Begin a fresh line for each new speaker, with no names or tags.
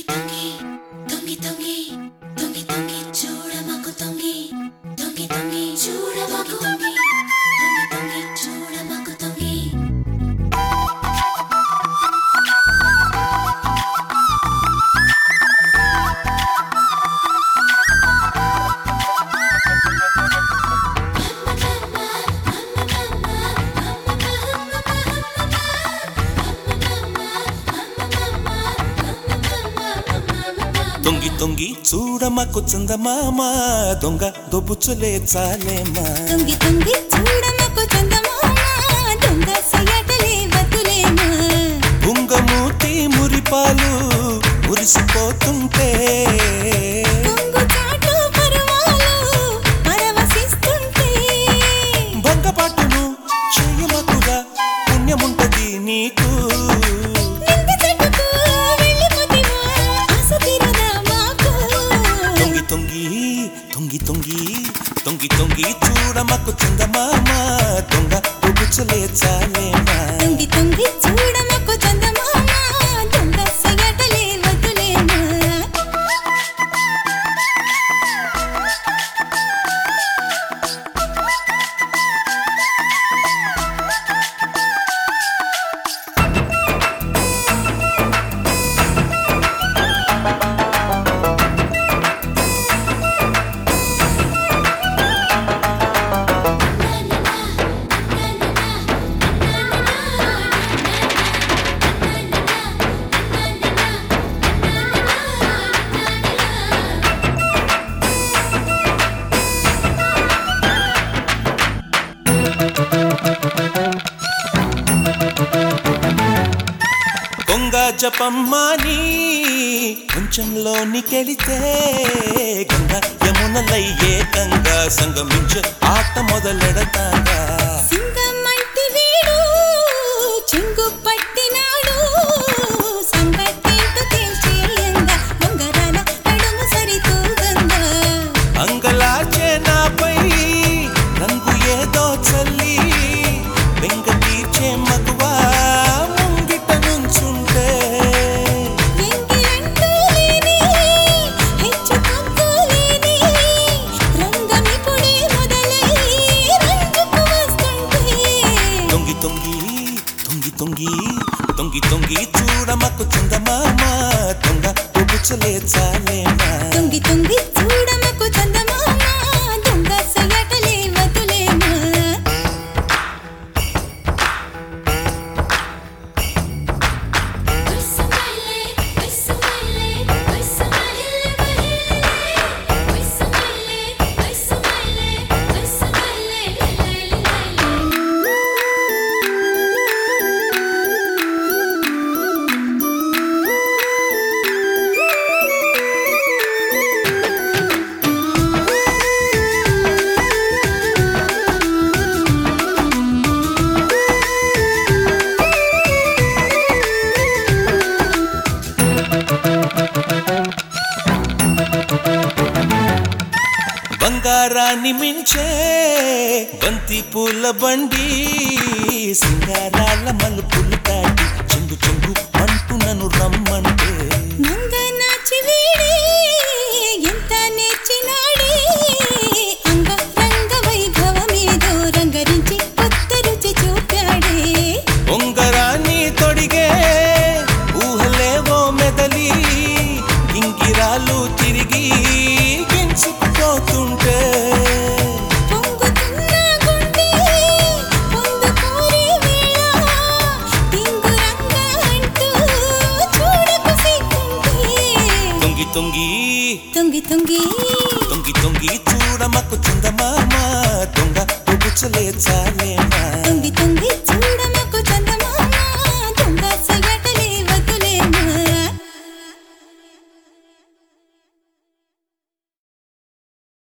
తొంగి తొంగి తొంగి తొంగి తొంగి చూడమకు తొంగి తొంగి తొంగి చూడమకు తొంగి తొంగి తొంగి చూడమకు తొంగి
తొంగి తొంగి చూడమకు చందమామ దొంగ దొబ్బుచులే చాలేమా
తొంగి తొంగి చూడమకు చందమామ దొంగ సయటలే వతులేమా
బుంగమూతి మురిపాలు మురిసిపోతుంటే
కొంగు చాటు పరవాలు పరవశిస్తుంటే
బొంగపాటును చెయ్యమకుగా పుణ్యముంటది నీకు
నింగి చెట్టుకు వెళ్ళిపోతివా ఆశ తీరదా మాకు
తొంగి తొంగి తొంగి తొంగి తొంగి తొంగి చూడమకు చందమామ దొంగ దొబ్బుచులే చాలేమా
తొంగి తొంగి చూడమకు చందమామ దొంగ సయటలే వతులేమా
కొంగ జపమ్మాని కొంచెంలోనికెళితే గంగ యమునలై ఏకంగా సంగమించే ఆట మొదలెడతాగా
సింగమంటి వీడు చెంగు పట్టినాడు సంగతేంటో తేల్చేయంగా ఉంగరాల నడుము సరితూగంగా
అంగలాచే నాపై రంగు ఏదో చల్లి బెంగ తీర్చే మగువా ముంగిట నుంచుంటే
ఎంగిలంటూ లేని హెచ్చు తగ్గు లేని రంగమిప్పుడే మొదలై రంగుకు వస్తుంటే
తొంగి తొంగి తొంగి తొంగి తొంగి తొంగి చూడమకు చందమామ దొంగ పొగుచలే చాలేమా
తొంగి తొంగి చూడమకు చందమామ దొంగ సయటలే వతులేమా
బంగారాన్ని మించే బంతి పూల బండి సింగారాల మలుపులు దాటి చెంగు చెంగు అంటూ నన్ను రమ్మంటే
నంగనాచి వీడే ఎంత నేర్చినాడే అంగ రంగ వైభవమేదో రంగరించి కొత్త రుచి చూపాడే
ఉంగరాన్ని తొడిగే ఊహలేవో మెదలి ఇంగిరాలు తిరిగి గించుకుపోతుంటే
పొంగుతున్న గుండె పొందుకోరే వేళ టింగురంగ అంటూ చూడకు సిగ్గుంటే
తొంగి తొంగి
తొంగి తొంగి
తొంగి తొంగి చూడమకు చందమామ దొంగ పొగుచలే చాలేమా
తొంగి తొంగి